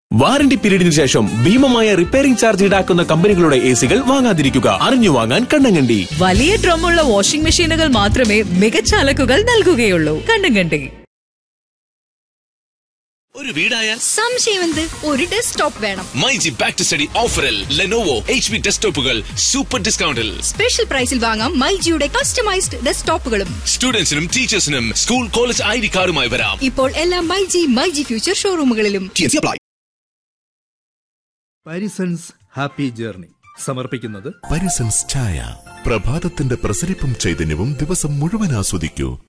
warranty പീരീഡിന് ശേഷം ഭീമമായ repairing charge ഈടാക്കുന്ന കമ്പനികളുടെ എ സികൾ വാങ്ങാതിരിക്കുക അറിഞ്ഞു വാങ്ങാൻ കണ്ണങ്കണ്ടി വലിയ ഡ്രമ്മുള്ള വാഷിംഗ് മെഷീനുകൾ മാത്രമേ മികച്ച അലക്കുകൾ നൽകുകയുള്ളൂ കണ്ണങ്കണ്ടി ഒരു വീടായാൽ സംശയമെന്ത് ഒരു ഡെസ്ക്ടോപ്പ് വേണം മൈജി ബാക്ക് ടു സ്റ്റഡി ഓഫറിൽ ലെനോവോ എച്ച് പി ഡെസ്ക്ടോപ്പുകൾ സൂപ്പർ ഡിസ്കൗണ്ടിൽ സ്പെഷ്യൽ പ്രൈസിൽ വാങ്ങാം മൈജിയുടെ കസ്റ്റമൈസ്ഡ് ഡെസ്ക്ടോപ്പുകളും സ്റ്റുഡൻസിനും ടീച്ചേഴ്സിനും സ്കൂൾ കോളേജ് ഐ ഡി കാർഡുമായി വരാം ഇപ്പോൾ എല്ലാ മൈജി മൈജി ഫ്യൂച്ചർ ഷോറൂമുകളിലും പാരിസൺസ് ഹാപ്പി ജേർണി സമർപ്പിക്കുന്നത് പരിസൻസ് ചായ പ്രഭാതത്തിന്റെ പ്രസരിപ്പും ചൈതന്യവും ദിവസം മുഴുവൻ ആസ്വദിക്കൂ